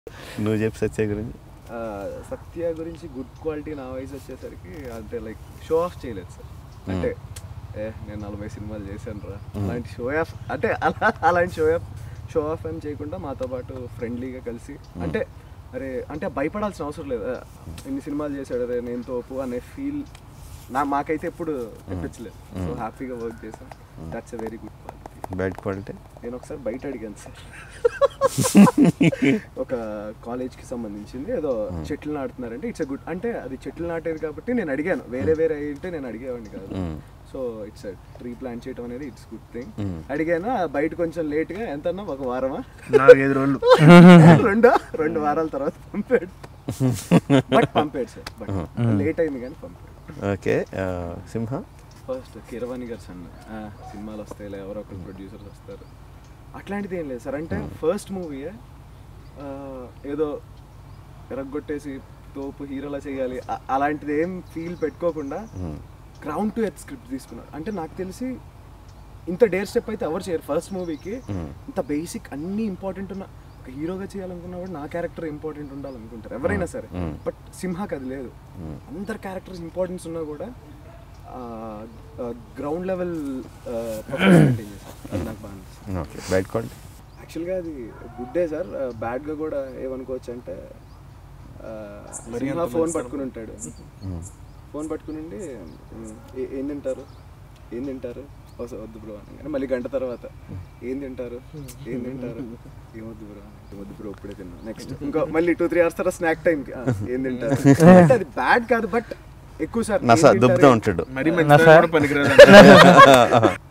నువ్వు చెప్పు సత్య గురించి ఆ, సత్య గురించి గుడ్ క్వాలిటీ నా వయసు వచ్చేసరికి అంటే లైక్ షో ఆఫ్ చేయలేదు సార్ అంటే ఏ నేను నలభై సినిమాలు చేశాను రా అలాంటి షో ఆఫ్ అంటే అలా అలాంటి షో ఆఫ్ షో ఆఫ్ అని చేయకుండా మాతో పాటు ఫ్రెండ్లీగా కలిసి అంటే అరే అంటే భయపడాల్సిన అవసరం లేదు ఆ, ఇన్ని సినిమాలు చేశాడు అరే నేను తోపు అనే ఫీల్ నా మాకైతే ఎప్పుడు తెప్పించలేదు సో హ్యాపీగా వర్క్ చేసాం that's a very good quality bad quality నేను ఒకసారి బయట అడిగాను సార్ ఒక కాలేజ్ కి సంబంధించింది ఏదో చెట్లు నాటుతున్నారంటే ఇట్స్ గుడ్ అంటే అది చెట్లు నాటేది కాబట్టి నేను అడిగాను వేరే వేరే అయితే నేను అడిగేవాడిని కాదు సో ఇట్స్ ట్రీ ప్లాంట్ చేయడం అనేది ఇట్స్ గుడ్ థింగ్ అడిగాను ఆ బయట కొంచెం లేట్ గా ఎంత అన్నా ఒక వారమా నాలుగైదు రోజులు రెండు రెండు వారాల తర్వాత పంపాడు బట్ పంపాడు సార్ బట్ లేట్ అయింది కానీ పంపాడు ఓకే సింహ ఫస్ట్ కీరవాణి గారు సన్ సినిమాలు వస్తాయిలే ఎవరో ఒకరు ప్రొడ్యూసర్స్ వస్తారు అట్లాంటిది ఏం లేదు సార్ అంటే ఫస్ట్ మూవీయే ఏదో ఎరగొట్టేసి తోపు హీరోలా చేయాలి అ- అలాంటిది ఏం ఫీల్ పెట్టుకోకుండా గ్రౌండ్ టు ఎత్ స్క్రిప్ట్ తీసుకున్నారు అంటే నాకు తెలిసి ఇంత డేర్ స్టెప్ అయితే ఎవరు చేయరు ఫస్ట్ మూవీకి ఇంత బేసిక్ అన్ని ఇంపార్టెంట్ ఉన్న ఒక హీరోగా చేయాలనుకున్నా కూడా నా క్యారెక్టర్ ఇంపార్టెంట్ ఉండాలనుకుంటారు ఎవరైనా సరే బట్ సింహాకి అది లేదు అందరు క్యారెక్టర్స్ ఇంపార్టెన్స్ ఉన్నా కూడా గ్రౌండ్ లెవెల్ మెయింటైన్ చేశారు అది నాకు బాగా నచ్చింది ఓకే బ్యాడ్ క్వాలిటీ యాక్చువల్గా అది గుడ్డే సార్ బ్యాడ్గా కూడా ఏమనుకోవచ్చు అంటే సింహ ఫోన్ పట్టుకుని ఉంటాడు ఫోన్ పట్టుకుని ఉండి "ఉమ్, ఏ- ఏం తింటారు ఏం తింటారు "ఓ సార్, వద్దు బ్రో అని మళ్ళీ గంట తర్వాత ఏం తింటారు ఏం తింటారు ఏమొద్దు బ్రో ఏమొద్దు బ్రో ఇప్పుడే తిన్నా నెక్స్ట్ ఇంకో మళ్ళీ టూ త్రీ అవర్స్ తర్వాత స్నాక్ టైంకి ఏం తింటారు అంటే అది బ్యాడ్ కాదు బట్ ఎక్కువ సార్ నస దుబ్బుతూ ఉంటాడు మరీ మంచి పనికిరాదు